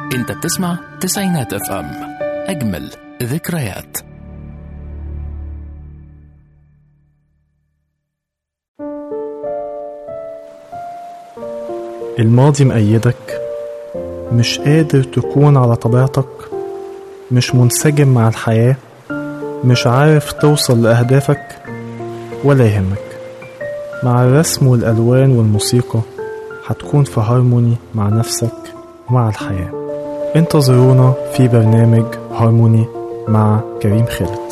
انت بتسمع تسعينات اف ام اجمل ذكريات الماضي مأيدك مش قادر تكون على طبيعتك مش منسجم مع الحياة مش عارف توصل لأهدافك ولا يهمك مع الرسم والألوان والموسيقى هتكون في هارموني مع نفسك ومع الحياة انتظرونا في برنامج هارموني مع كريم خالد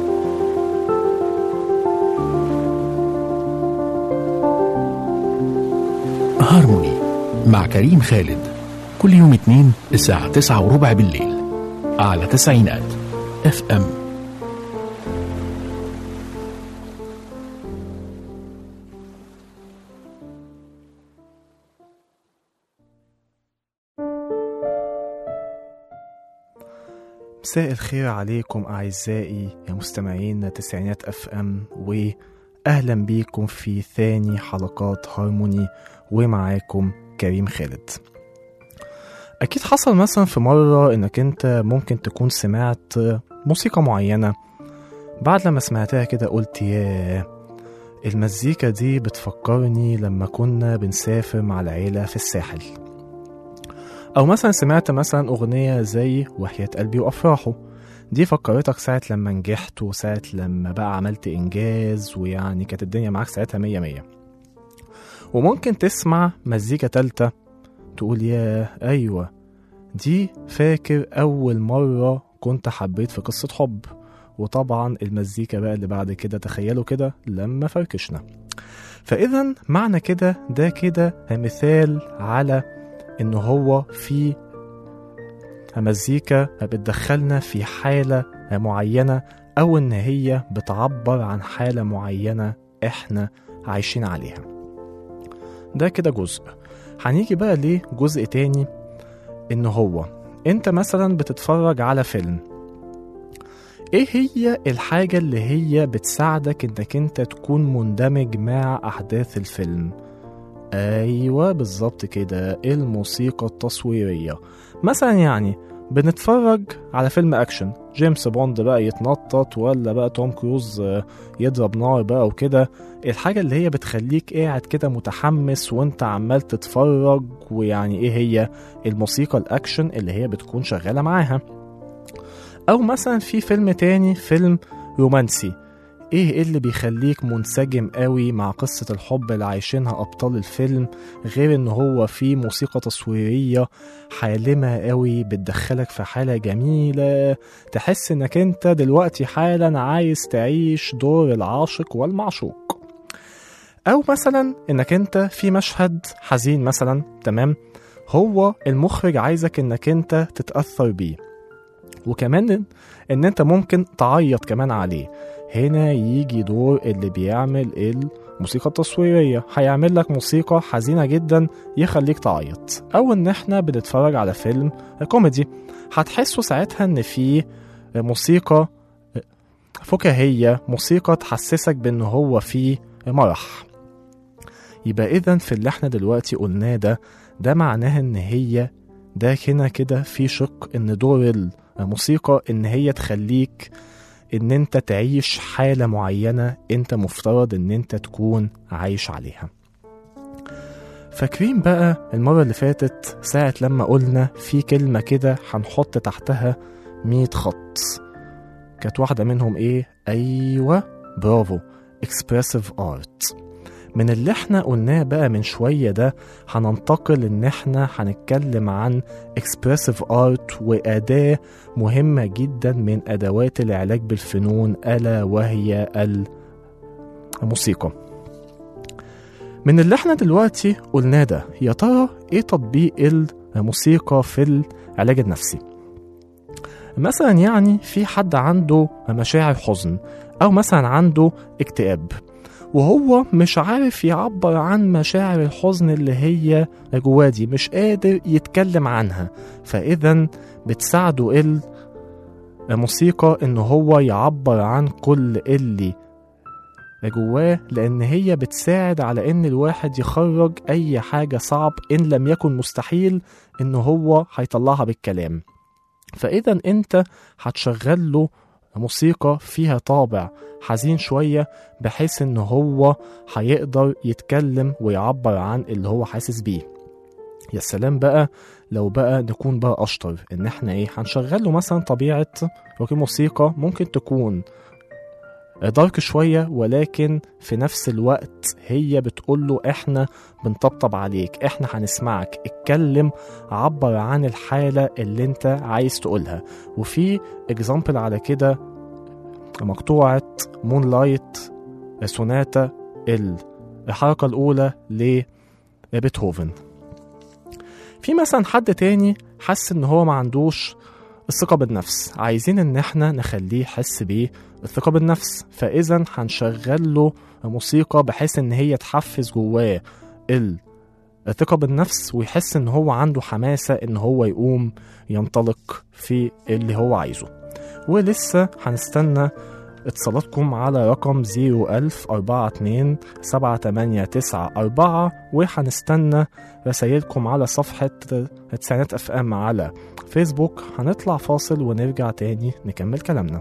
هارموني مع كريم خالد كل يوم اثنين الساعة تسعة وربع بالليل على تسعينات اف ام مساء الخير عليكم أعزائي يا مستمعين تسعينات أف أم وأهلا بيكم في ثاني حلقات هارموني ومعاكم كريم خالد أكيد حصل مثلا في مرة إنك أنت ممكن تكون سمعت موسيقى معينة بعد لما سمعتها كده قلت ياه المزيكا دي بتفكرني لما كنا بنسافر مع العيلة في الساحل أو مثلا سمعت مثلا أغنية زي وحياة قلبي وأفراحه دي فكرتك ساعة لما نجحت وساعة لما بقى عملت إنجاز ويعني كانت الدنيا معاك ساعتها مية مية وممكن تسمع مزيكا تالتة تقول يا أيوة دي فاكر أول مرة كنت حبيت في قصة حب وطبعا المزيكا بقى اللي بعد كده تخيلوا كده لما فركشنا فإذا معنى كده ده كده مثال على إن هو في مزيكا بتدخلنا في حالة معينة أو إن هي بتعبر عن حالة معينة إحنا عايشين عليها ده كده جزء هنيجي بقى ليه جزء تاني إن هو أنت مثلا بتتفرج على فيلم ايه هي الحاجة اللي هي بتساعدك انك انت تكون مندمج مع احداث الفيلم ايوه بالظبط كده الموسيقى التصويرية مثلا يعني بنتفرج على فيلم اكشن جيمس بوند بقى يتنطط ولا بقى توم كروز آه، يضرب نار بقى وكده الحاجة اللي هي بتخليك قاعد كده متحمس وانت عمال تتفرج ويعني ايه هي الموسيقى الاكشن اللي هي بتكون شغالة معاها او مثلا في فيلم تاني فيلم رومانسي ايه اللي بيخليك منسجم قوي مع قصة الحب اللي عايشينها ابطال الفيلم غير ان هو في موسيقى تصويرية حالمة قوي بتدخلك في حالة جميلة تحس انك انت دلوقتي حالا عايز تعيش دور العاشق والمعشوق او مثلا انك انت في مشهد حزين مثلا تمام هو المخرج عايزك انك انت تتأثر بيه وكمان ان انت ممكن تعيط كمان عليه هنا يجي دور اللي بيعمل الموسيقى التصويرية هيعمل لك موسيقى حزينة جدا يخليك تعيط او ان احنا بنتفرج على فيلم كوميدي هتحسوا ساعتها ان في موسيقى فكاهية موسيقى تحسسك بان هو في مرح يبقى اذا في اللي احنا دلوقتي قلناه ده ده معناه ان هي ده هنا كده في شق ان دور الموسيقى ان هي تخليك ان انت تعيش حالة معينة انت مفترض ان انت تكون عايش عليها فاكرين بقى المرة اللي فاتت ساعة لما قلنا في كلمة كده هنحط تحتها مية خط كانت واحدة منهم ايه ايوه برافو expressive art من اللي احنا قلناه بقى من شوية ده هننتقل ان احنا هنتكلم عن expressive art وأداة مهمة جدا من أدوات العلاج بالفنون ألا وهي الموسيقى من اللي احنا دلوقتي قلناه ده يا ترى ايه تطبيق الموسيقى في العلاج النفسي مثلا يعني في حد عنده مشاعر حزن او مثلا عنده اكتئاب وهو مش عارف يعبر عن مشاعر الحزن اللي هي جواه دي مش قادر يتكلم عنها فإذا بتساعده الموسيقى إن هو يعبر عن كل اللي جواه لأن هي بتساعد على إن الواحد يخرج أي حاجة صعب إن لم يكن مستحيل إن هو هيطلعها بالكلام فإذا أنت هتشغل له موسيقى فيها طابع حزين شوية بحيث إن هو هيقدر يتكلم ويعبر عن اللي هو حاسس بيه يا سلام بقى لو بقى نكون بقى أشطر إن إحنا إيه هنشغل له مثلا طبيعة وكي موسيقى ممكن تكون دارك شوية ولكن في نفس الوقت هي بتقول له احنا بنطبطب عليك احنا هنسمعك اتكلم عبر عن الحالة اللي انت عايز تقولها وفي اكزامبل على كده مقطوعة مون لايت سوناتا الحركة الأولى لبيتهوفن في مثلا حد تاني حس ان هو ما عندوش الثقة بالنفس عايزين ان احنا نخليه يحس بيه الثقة بالنفس فاذا هنشغل له موسيقى بحيث ان هي تحفز جواه الثقة بالنفس ويحس ان هو عنده حماسة ان هو يقوم ينطلق في اللي هو عايزه ولسه هنستنى اتصالاتكم على رقم 01042 7894 وهنستنى رسايلكم على صفحة تسعينات اف ام على فيسبوك هنطلع فاصل ونرجع تاني نكمل كلامنا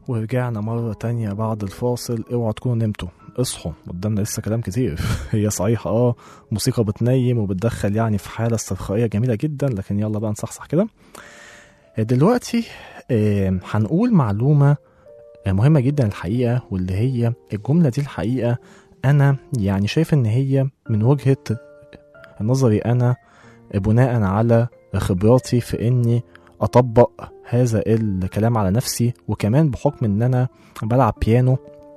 ورجعنا مرة تانية بعد الفاصل اوعوا تكونوا نمتوا اصحوا قدامنا لسه كلام كتير هي صحيحة اه موسيقى بتنيم وبتدخل يعني في حالة استرخائية جميلة جدا لكن يلا بقى نصحصح كده دلوقتي آه، هنقول معلومة آه، مهمة جدا الحقيقة واللي هي الجملة دي الحقيقة أنا يعني شايف إن هي من وجهة نظري أنا بناء على خبراتي في إني أطبق هذا الكلام على نفسي وكمان بحكم إن أنا بلعب بيانو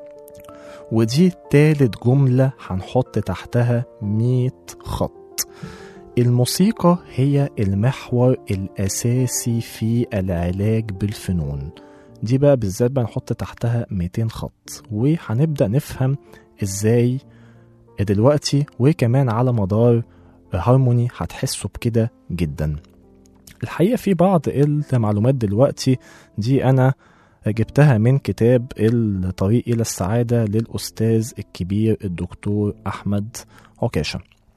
ودي تالت جملة هنحط تحتها 100 خط الموسيقى هي المحور الأساسي في العلاج بالفنون دي بقى بالذات بقى نحط تحتها 200 خط وهنبدأ نفهم ازاي دلوقتي وكمان على مدار هارموني هتحسوا بكده جدا الحقيقة في بعض المعلومات دلوقتي دي أنا جبتها من كتاب الطريق إلى السعادة للأستاذ الكبير الدكتور أحمد عكاشة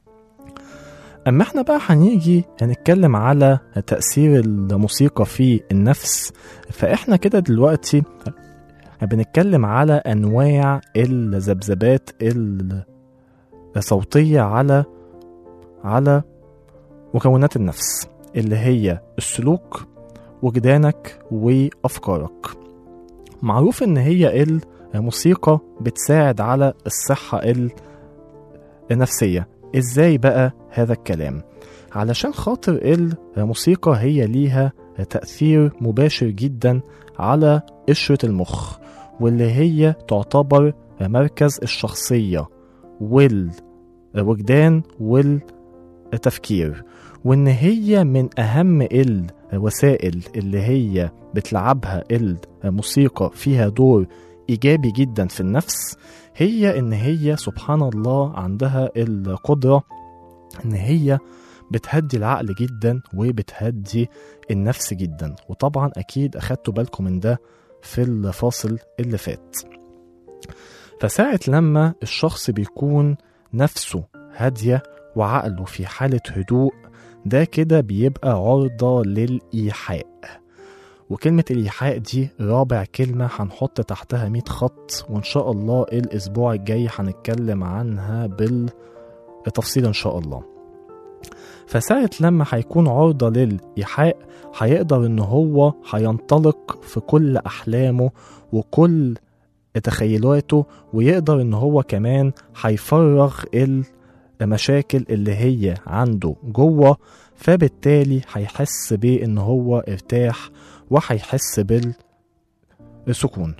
أما احنا بقى هنيجي هنتكلم على تأثير الموسيقى في النفس فاحنا كده دلوقتي بنتكلم على أنواع الذبذبات الصوتية على على مكونات النفس اللي هي السلوك وجدانك وأفكارك معروف إن هي الموسيقى بتساعد على الصحة النفسية إزاي بقى هذا الكلام علشان خاطر الموسيقى هي ليها تأثير مباشر جدا على قشرة المخ واللي هي تعتبر مركز الشخصية والوجدان والتفكير وإن هي من أهم الوسائل اللي هي بتلعبها الموسيقى فيها دور إيجابي جدا في النفس هي إن هي سبحان الله عندها القدرة إن هي بتهدي العقل جدا وبتهدي النفس جدا وطبعا أكيد أخدتوا بالكم من ده في الفاصل اللي فات فساعة لما الشخص بيكون نفسه هادية وعقله في حالة هدوء ده كده بيبقى عرضة للإيحاء وكلمة الإيحاء دي رابع كلمة هنحط تحتها 100 خط وإن شاء الله الأسبوع الجاي هنتكلم عنها بالتفصيل إن شاء الله فساعة لما هيكون عرضة للإيحاء هيقدر إن هو هينطلق في كل أحلامه وكل تخيلاته ويقدر إن هو كمان هيفرغ المشاكل اللي هي عنده جوه فبالتالي هيحس بإن هو ارتاح وهيحس بالسكون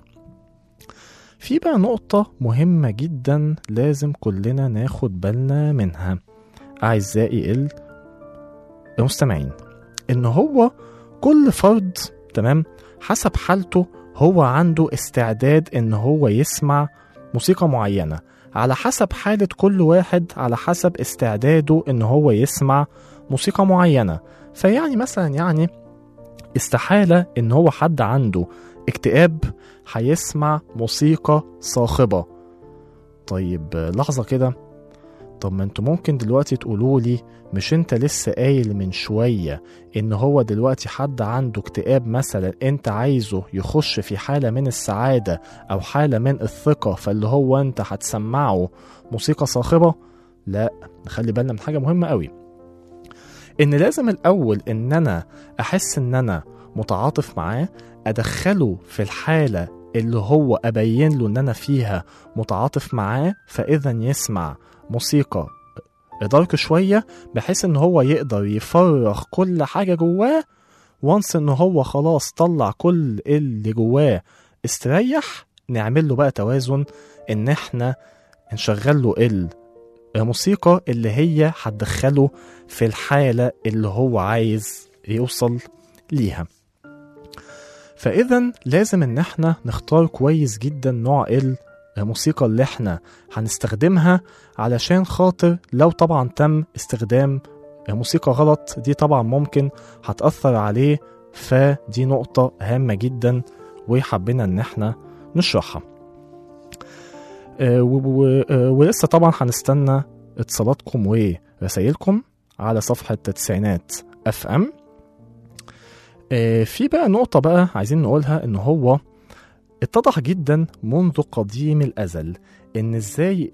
في بقى نقطة مهمة جدا لازم كلنا ناخد بالنا منها أعزائي المستمعين إن هو كل فرد تمام حسب حالته هو عنده استعداد إن هو يسمع موسيقى معينة على حسب حالة كل واحد على حسب استعداده إن هو يسمع موسيقى معينة فيعني مثلا يعني استحالة إن هو حد عنده اكتئاب هيسمع موسيقى صاخبة طيب لحظة كده طب ما انتوا ممكن دلوقتي تقولوا لي مش انت لسه قايل من شوية ان هو دلوقتي حد عنده اكتئاب مثلا انت عايزه يخش في حالة من السعادة او حالة من الثقة فاللي هو انت هتسمعه موسيقى صاخبة لا نخلي بالنا من حاجة مهمة قوي ان لازم الاول ان انا احس ان انا متعاطف معاه ادخله في الحالة اللي هو ابين له ان انا فيها متعاطف معاه فاذا يسمع موسيقى دارك شوية بحيث ان هو يقدر يفرغ كل حاجة جواه وانس ان هو خلاص طلع كل اللي جواه استريح نعمل له بقى توازن ان احنا نشغل له الموسيقى اللي هي هتدخله في الحالة اللي هو عايز يوصل ليها فإذا لازم إن احنا نختار كويس جدا نوع الموسيقى اللي احنا هنستخدمها علشان خاطر لو طبعا تم استخدام موسيقى غلط دي طبعا ممكن هتأثر عليه فدي نقطة هامة جدا وحبينا ان احنا نشرحها ولسه طبعا هنستنى اتصالاتكم ورسايلكم على صفحة التسعينات اف ام في بقى نقطة بقى عايزين نقولها ان هو اتضح جدا منذ قديم الأزل إن إزاي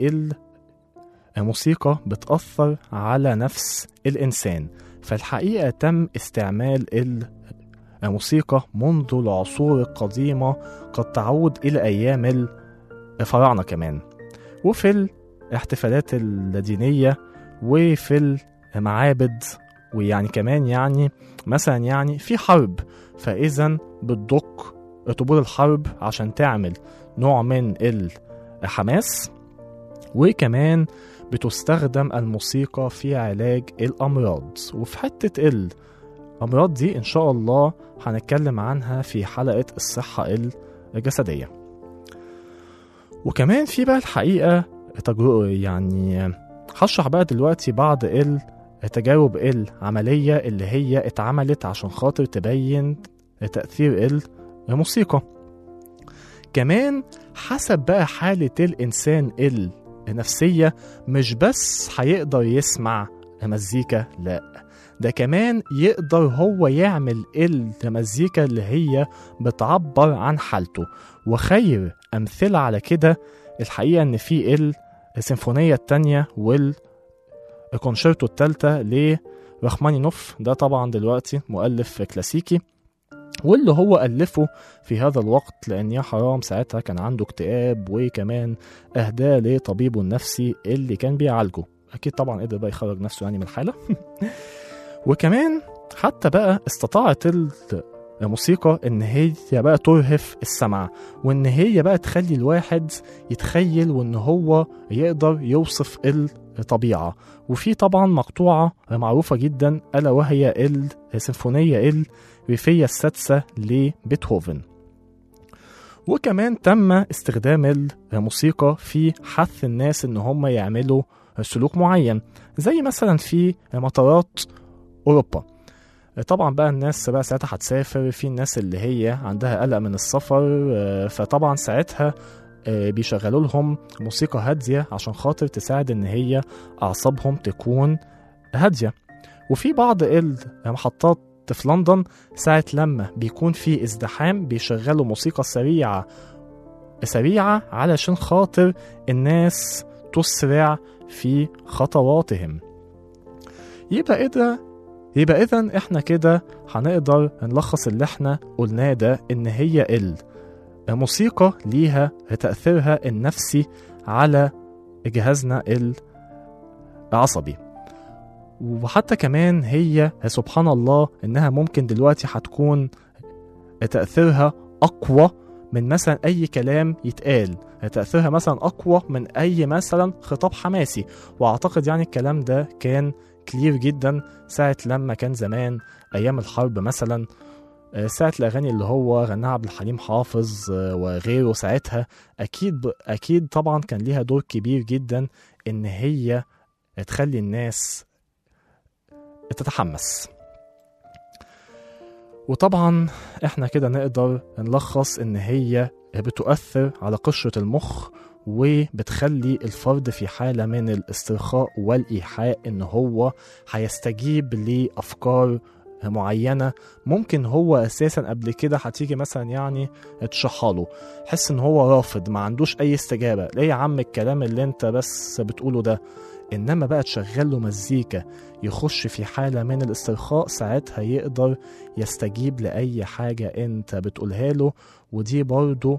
الموسيقى بتأثر على نفس الإنسان فالحقيقة تم استعمال الموسيقى منذ العصور القديمة قد تعود إلى أيام الفراعنة كمان وفي الاحتفالات الدينية وفي المعابد ويعني كمان يعني مثلا يعني في حرب فإذا بتدق طبول الحرب عشان تعمل نوع من الحماس وكمان بتستخدم الموسيقى في علاج الأمراض وفي حتة الأمراض دي إن شاء الله هنتكلم عنها في حلقة الصحة الجسدية وكمان في بقى الحقيقة تجربة يعني هشرح بقى دلوقتي بعض التجارب العملية اللي هي اتعملت عشان خاطر تبين تأثير الموسيقى كمان حسب بقى حالة الإنسان النفسية مش بس هيقدر يسمع مزيكا لا ده كمان يقدر هو يعمل المزيكا اللي هي بتعبر عن حالته وخير أمثلة على كده الحقيقة إن في السيمفونية التانية والكونشيرتو التالتة لرخمانينوف ده طبعا دلوقتي مؤلف كلاسيكي واللي هو ألفه في هذا الوقت لأن يا حرام ساعتها كان عنده اكتئاب وكمان أهداه لطبيبه النفسي اللي كان بيعالجه أكيد طبعا قدر بقى يخرج نفسه يعني من الحالة وكمان حتى بقى استطاعت الموسيقى ان هي بقى ترهف السمع وان هي بقى تخلي الواحد يتخيل وان هو يقدر يوصف الطبيعة وفي طبعا مقطوعة معروفة جدا ألا وهي السيمفونية الريفية السادسة لبيتهوفن وكمان تم استخدام الموسيقى في حث الناس ان هم يعملوا سلوك معين زي مثلا في مطارات اوروبا طبعا بقى الناس بقى ساعتها هتسافر في الناس اللي هي عندها قلق من السفر فطبعا ساعتها بيشغلوا لهم موسيقى هادية عشان خاطر تساعد ان هي اعصابهم تكون هادية وفي بعض المحطات في لندن ساعة لما بيكون في ازدحام بيشغلوا موسيقى سريعة سريعة علشان خاطر الناس تسرع في خطواتهم يبقى إذا يبقى إذا إحنا كده هنقدر نلخص اللي إحنا قلناه ده إن هي ال الموسيقى ليها تأثيرها النفسي على جهازنا العصبي وحتى كمان هي سبحان الله إنها ممكن دلوقتي هتكون تأثيرها أقوى من مثلا أي كلام يتقال تأثيرها مثلا أقوى من أي مثلا خطاب حماسي وأعتقد يعني الكلام ده كان كلير جدا ساعة لما كان زمان أيام الحرب مثلا ساعة الأغاني اللي هو غناها عبد الحليم حافظ وغيره ساعتها أكيد أكيد طبعا كان ليها دور كبير جدا إن هي تخلي الناس تتحمس وطبعا احنا كده نقدر نلخص ان هي بتؤثر على قشرة المخ وبتخلي الفرد في حالة من الاسترخاء والإيحاء إن هو هيستجيب لأفكار معينة ممكن هو أساسا قبل كده هتيجي مثلا يعني تشرحها حس إن هو رافض ما عندوش أي استجابة ليه يا عم الكلام اللي أنت بس بتقوله ده إنما بقى تشغل له مزيكا يخش في حالة من الاسترخاء ساعتها يقدر يستجيب لأي حاجة أنت بتقولها له ودي برضه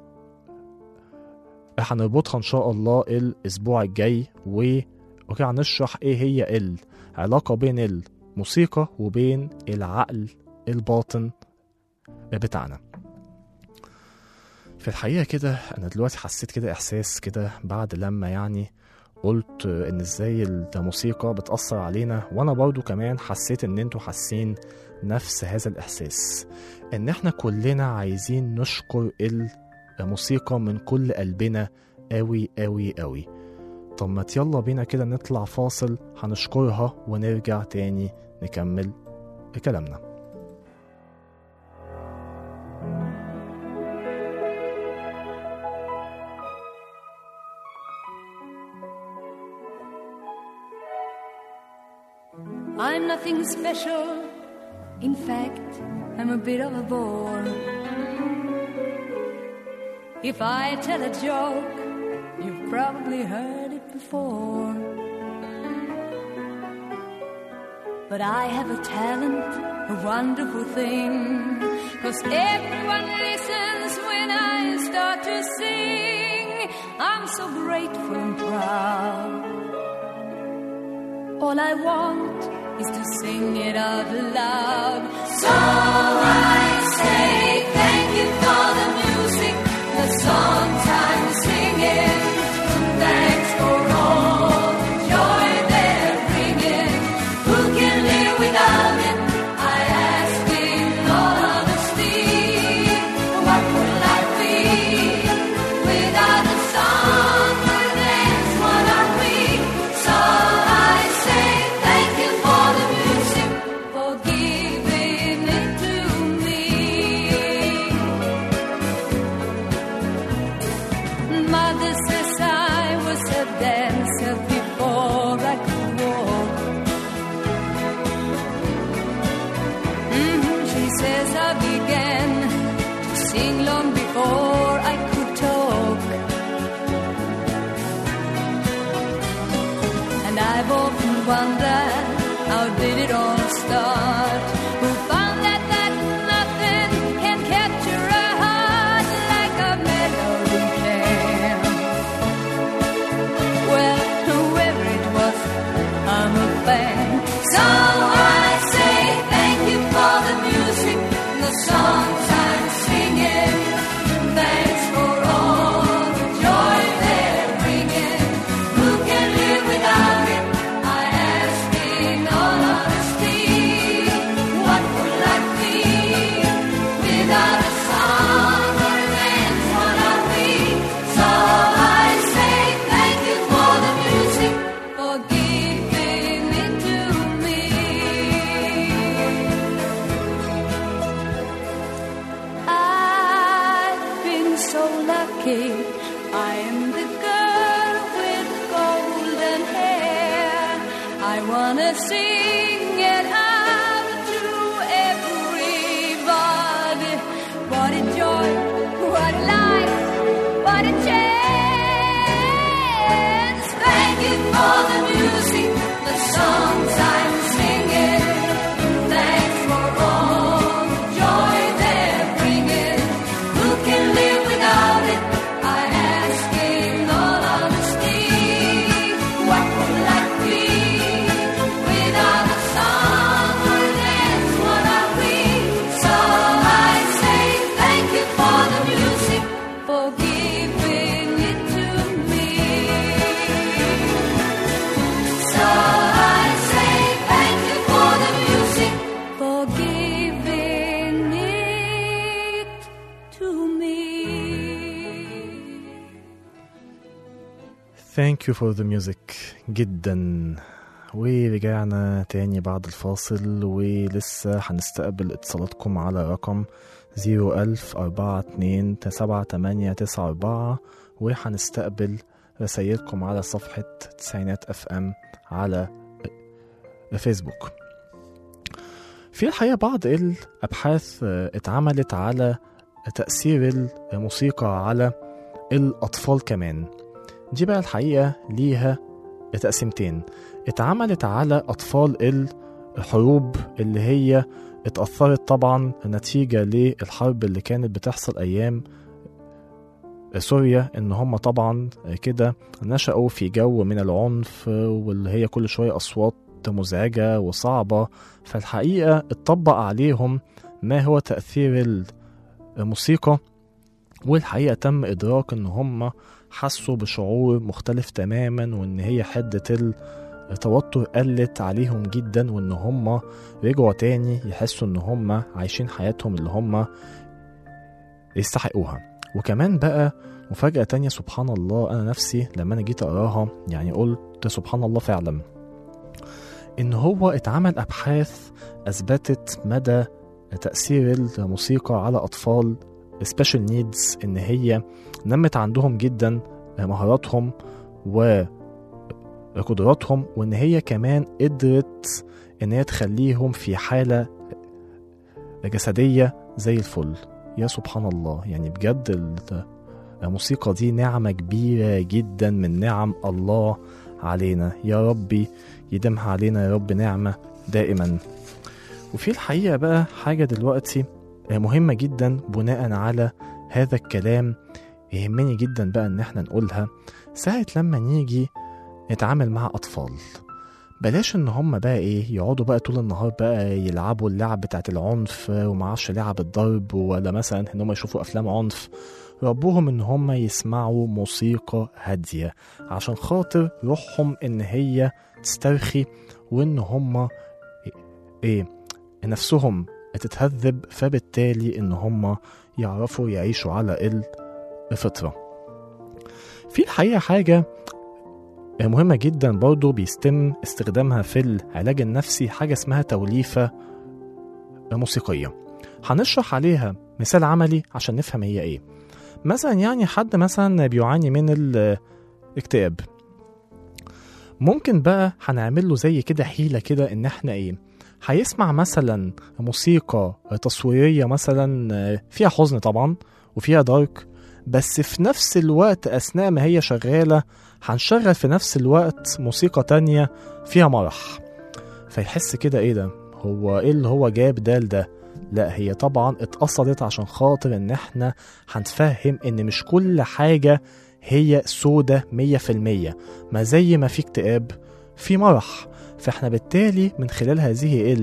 هنربطها ان شاء الله الاسبوع الجاي و وكده هنشرح ايه هي العلاقة بين الموسيقى وبين العقل الباطن بتاعنا في الحقيقة كده أنا دلوقتي حسيت كده إحساس كده بعد لما يعني قلت إن إزاي الموسيقى بتأثر علينا وأنا برضو كمان حسيت إن أنتوا حاسين نفس هذا الإحساس إن إحنا كلنا عايزين نشكر الموسيقى من كل قلبنا أوي أوي أوي طب ما يلا بينا كده نطلع فاصل هنشكرها ونرجع تاني نكمل كلامنا I'm nothing special. In fact, I'm a bit of a bore. If I tell a joke, you've probably heard it before. But I have a talent, a wonderful thing. Cause everyone listens when I start to sing. I'm so grateful and proud. All I want is to sing it out loud. So I say thank you for the music, the songs I'm singing. Thanks for all the joy they're bringing. Who can live without it? I ask in all honesty. What would life be without the song? or dance? What are we? So I say thank you for the music, for giving it to me. Mother says I was a dancer before I could walk. Mhm, She says I began to sing long before I could talk. And I've often wondered how did it all start? Who found that that nothing can capture a heart like a melody can? Well, whoever it was, I'm a fan. So I say thank you for the music, the songs I'm singing. Thanks for all the joy they're bringing. Who can live without it? I ask in all honesty. What would life be without a song or a dance? What are we? So I say thank you for the music, for giving it to me. I've been so lucky. I am the girl with golden hair. I wanna sing it out to everybody. What a joy, what a life, what a chance. Thank you for the music, the songs I'm singing. Thanks for all the joy they're bringing. Who can live without it? I ask in all honesty. What would life be without a song or dance? What are we? So I say thank you for the music, for giving it to me. So I say thank you for the music, for giving it to me. Thank you for the music جدا ورجعنا تاني بعد الفاصل ولسه هنستقبل اتصالاتكم على رقم زيرو ألف أربعة اتنين سبعة تمانية تسعة أربعة وهنستقبل رسايلكم على صفحة تسعينات اف ام على فيسبوك في الحقيقة بعض الأبحاث آه، اتعملت على تأثير الموسيقى على الأطفال كمان دي بقى الحقيقة ليها تقسيمتين اتعملت على أطفال الحروب اللي هي اتأثرت طبعا نتيجة للحرب اللي كانت بتحصل أيام سوريا ان هم طبعا كده نشأوا في جو من العنف واللي هي كل شوية أصوات مزعجة وصعبة فالحقيقة اتطبق عليهم ما هو تأثير الموسيقى والحقيقة تم إدراك إن هم حسوا بشعور مختلف تماما وإن هي حدة التوتر قلت عليهم جدا وإن هم رجعوا تاني يحسوا إن هم عايشين حياتهم اللي هم يستحقوها وكمان بقى مفاجأة تانية سبحان الله أنا نفسي لما أنا جيت أقراها يعني قلت سبحان الله فعلا إن هو اتعمل أبحاث أثبتت مدى تأثير الموسيقى على أطفال سبيشال نيدز إن هي نمت عندهم جدا مهاراتهم وقدراتهم وإن هي كمان قدرت إن هي تخليهم في حالة جسدية زي الفل يا سبحان الله يعني بجد الموسيقى دي نعمة كبيرة جدا من نعم الله علينا يا ربي يديمها علينا يا رب نعمة دائما وفي الحقيقة بقى حاجة دلوقتي مهمة جدا بناء على هذا الكلام يهمني جدا بقى ان احنا نقولها ساعة لما نيجي نتعامل مع أطفال بلاش ان هم بقى ايه يقعدوا بقى طول النهار بقى يلعبوا اللعب بتاعت العنف ومعرفش لعب الضرب ولا مثلا ان هم يشوفوا افلام عنف ربوهم ان هم يسمعوا موسيقى هادية عشان خاطر روحهم ان هي تسترخي وان هم ايه نفسهم تتهذب فبالتالي ان هم يعرفوا يعيشوا على الفطرة في الحقيقة حاجة مهمة جدا برضو بيستم استخدامها في العلاج النفسي حاجة اسمها توليفة موسيقية هنشرح عليها مثال عملي عشان نفهم هي ايه مثلا يعني حد مثلا بيعاني من الاكتئاب ممكن بقى هنعمل له زي كده حيلة كده ان احنا ايه هيسمع مثلا موسيقى تصويرية مثلا فيها حزن طبعا وفيها دارك بس في نفس الوقت أثناء ما هي شغالة هنشغل في نفس الوقت موسيقى تانية فيها مرح فيحس كده ايه ده هو ايه اللي هو جاب ده لده لا هي طبعا اتقصدت عشان خاطر ان احنا هنفهم ان مش كل حاجة هي سودة مية في المية ما زي ما في اكتئاب في مرح فاحنا بالتالي من خلال هذه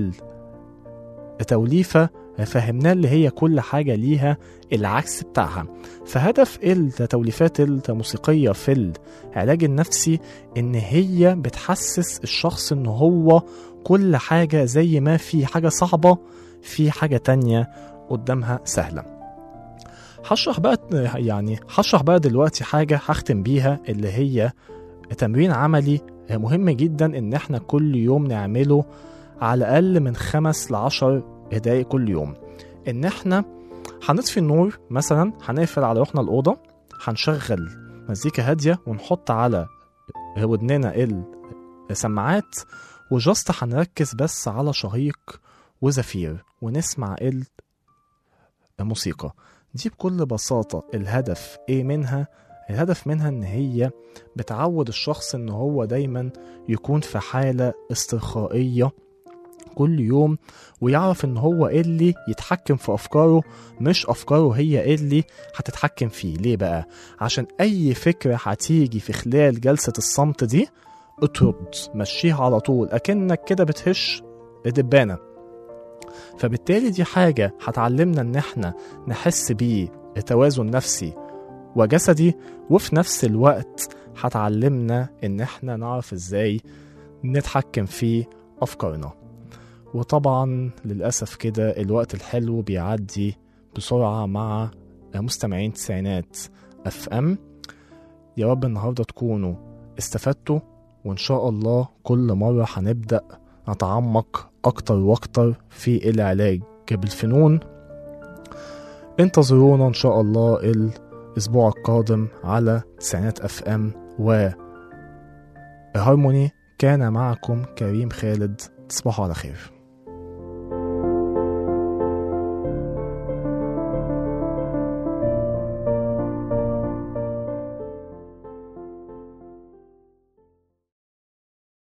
التوليفة فهمنا اللي هي كل حاجة ليها العكس بتاعها فهدف التوليفات الموسيقية في العلاج النفسي ان هي بتحسس الشخص ان هو كل حاجة زي ما في حاجة صعبة في حاجة تانية قدامها سهلة هشرح بقى يعني هشرح بقى دلوقتي حاجة هختم بيها اللي هي تمرين عملي مهم جدا ان احنا كل يوم نعمله على الاقل من خمس لعشر دقايق كل يوم ان احنا هنطفي النور مثلا هنقفل على روحنا الاوضه هنشغل مزيكا هاديه ونحط على ودننا السماعات وجاست هنركز بس على شهيق وزفير ونسمع الموسيقى دي بكل بساطه الهدف ايه منها الهدف منها ان هي بتعود الشخص ان هو دايما يكون في حاله استرخائيه كل يوم ويعرف ان هو اللي يتحكم في افكاره مش افكاره هي اللي هتتحكم فيه ليه بقى عشان اي فكره هتيجي في خلال جلسه الصمت دي اطرد مشيها على طول اكنك كده بتهش دبانه فبالتالي دي حاجه هتعلمنا ان احنا نحس بيه توازن نفسي وجسدي وفي نفس الوقت هتعلمنا ان احنا نعرف ازاي نتحكم في افكارنا وطبعا للأسف كده الوقت الحلو بيعدي بسرعة مع مستمعين تسعينات اف ام يا رب النهاردة تكونوا استفدتوا وإن شاء الله كل مرة هنبدأ نتعمق أكتر وأكتر في العلاج بالفنون انتظرونا إن شاء الله الأسبوع القادم على تسعينات اف ام و هارموني كان معكم كريم خالد تصبحوا على خير